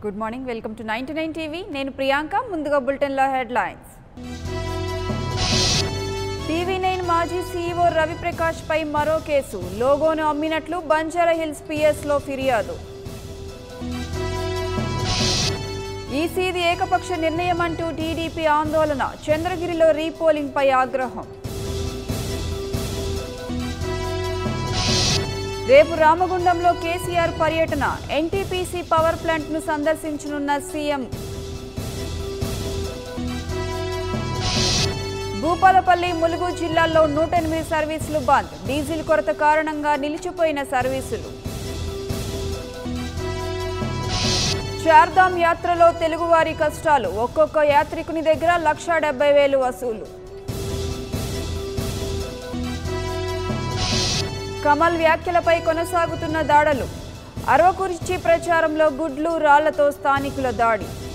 good morning welcome to ninety nine TV నేను ప్రియాంక ముందుగా బులెటిన్లో హెడ్లైన్స్ టీవీ నైన్ మాజీ సీఈఓ రవిప్రకాష్ పై మరో కేసు లోగోను అమ్మినట్లు బంజారా హిల్స్ పిఎస్లో ఫిర్యాదు ఈసీది ఏకపక్ష నిర్ణయం అంటూ టీడీపీ ఆందోళన చంద్రగిరిలో రీపోలింగ్ పై ఆగ్రహం రేపు రామగుండంలో కేసీఆర్ పర్యటన ఎన్టీపీసీ పవర్ ప్లాంట్ ను సందర్శించనున్న సీఎం భూపాలపల్లి ములుగు జిల్లాల్లో నూట ఎనిమిది సర్వీసులు బంద్ డీజిల్ కొరత కారణంగా నిలిచిపోయిన సర్వీసులు చార్ధామ్ యాత్రలో తెలుగువారి కష్టాలు ఒక్కొక్క యాత్రికుని దగ్గర లక్ష డెబ్బై వేలు వసూలు కమల్ వ్యాఖ్యలపై కొనసాగుతున్న దాడులు అరవకుర్చి ప్రచారంలో గుడ్లు రాళ్లతో స్థానికుల దాడి